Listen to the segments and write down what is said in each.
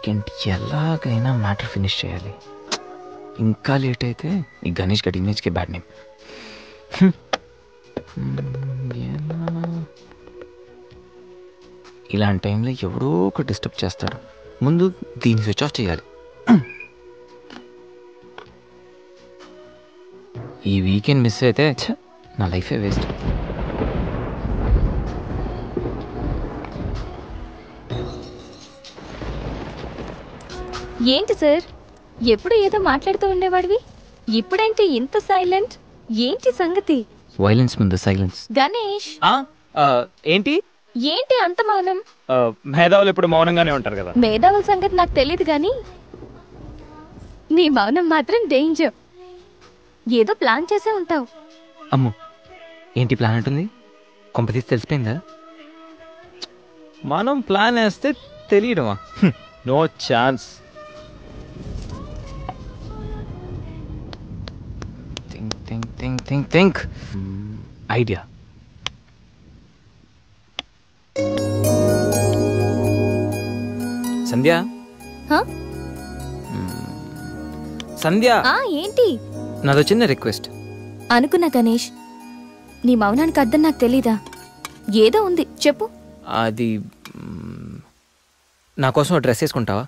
Weekend ఎలాగైనా matter finish చేయాలి ఇంకా లేట్ అయితే ఈ గణేష్ గడి ఇమేజ్కి బ్యాడ్ నేమ్ ఎలా ఇలాంటి టైంలో ఎవడో ఒక డిస్టర్బ్ చేస్తాడు ముందు దీన్ని స్విచ్ ఆఫ్ చేయాలి ఈ వీకెండ్ మిస్ అయితే ఛ, నా లైఫే వేస్ట్ ఏంటి సార్ ఎప్పుడు ఏదో మాట్లాడుతూ ఉండేవాడివి ఇప్పుడేంటి ఇంత సైలెంట్ ఏంటి సంగతి వైలెన్స్ ముందు సైలెన్స్ గణేష్ ఏంటి ఏంటి అంత మౌనం ఆ, మేధావులు ఇప్పుడు మౌనంగానే ఉంటారు కదా మేధావుల సంగతి నాకు తెలియదు కానీ నీ మౌనం మాత్రం డేంజర్ ఏదో ప్లాన్ చేసే ఉంటావు అమ్ము ఏంటి ప్లాన్ ఉంటుంది కొంపతీసి తెలిసిపోయిందా మనం ప్లాన్ వేస్తే తెలియడమా no chance think think think think think idea Sandhya హా? సంధ్య ఆ ఏంటి నాదో చిన్న రిక్వెస్ట్ అనుకున్నా గణేష్ నీ మౌనానికి అర్థం నాకు తెలీదా ఏదో ఉంది చెప్పు అది మ్, నా కోసం డ్రెస్ వేసుకుంటావా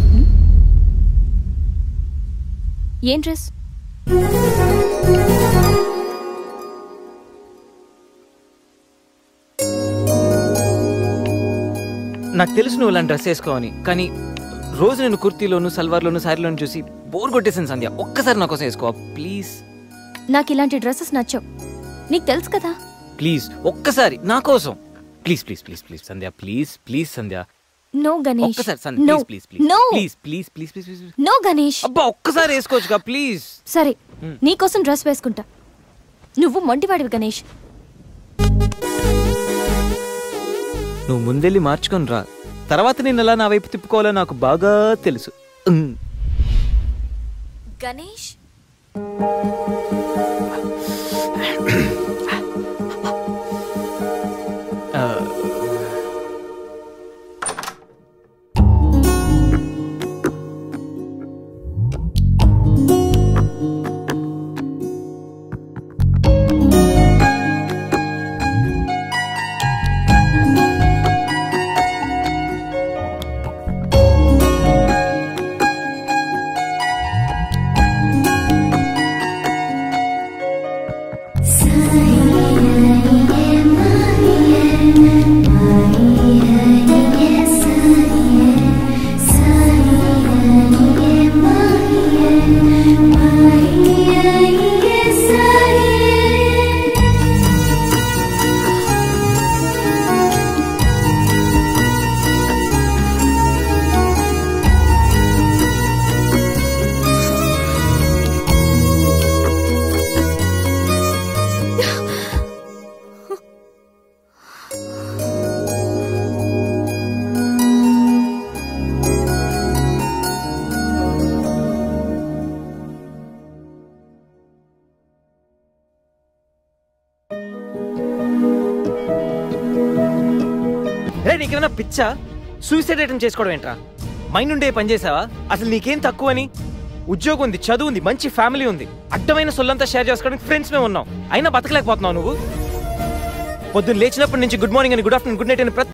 ఏం డ్రెస్ నాకు తెలుసు నువ్వు ఇలాంటి డ్రెస్ వేసుకోవని కానీ రోజు నేను కుర్తీలోను సల్వార్లోను శారీలోను చూసి బోర్ కొట్టేసాను సంధ్య ఒక్కసారి నా కోసం వేసుకోవా ప్లీజ్ నాకు ఇలాంటి డ్రెస్సెస్ నచ్చవు నీకు తెలుసు కదా ప్లీజ్ ఒక్కసారి నా కోసం please please please please Sandhya please please Sandhya no Ganesh ఒక్కసారి Sandhya no please please please no please please please please please no Ganesh అబ్బా ఒక్కసారి వేసుకోవచ్చుగా ప్లీజ్ సరే నీకోసం డ్రెస్ వేసుకుంటా నువ్వు మొండివాడివి గణేష్ నువ్వు ముందెళ్ళి మార్చుకొని రా తర్వాత నేను ఎలా నా వైపు తిప్పుకోవాలో నాకు బాగా తెలుసు ఉమ్. గణేష్ రే నీకేమైనా పిచ్చా సూసైడ్ అటెంప్ట్ చేసుకోవడం ఏంట్రా మైండ్ ఉండే పని చేసావా అసలు నీకేం తక్కువ అని ఉద్యోగం ఉంది చదువు ఉంది మంచి ఫ్యామిలీ ఉంది అడ్డమైన సొల్లంతా షేర్ చేసుకోవడానికి ఫ్రెండ్స్ మేము ఉన్నాం అయినా బతకలేకపోతున్నావు నువ్వు పొద్దున్న లేచినప్పటి నుంచి గుడ్ మార్నింగ్ అని గుడ్ ఆఫ్టర్నూన్ గుడ్ నైట్ అని ప్రతి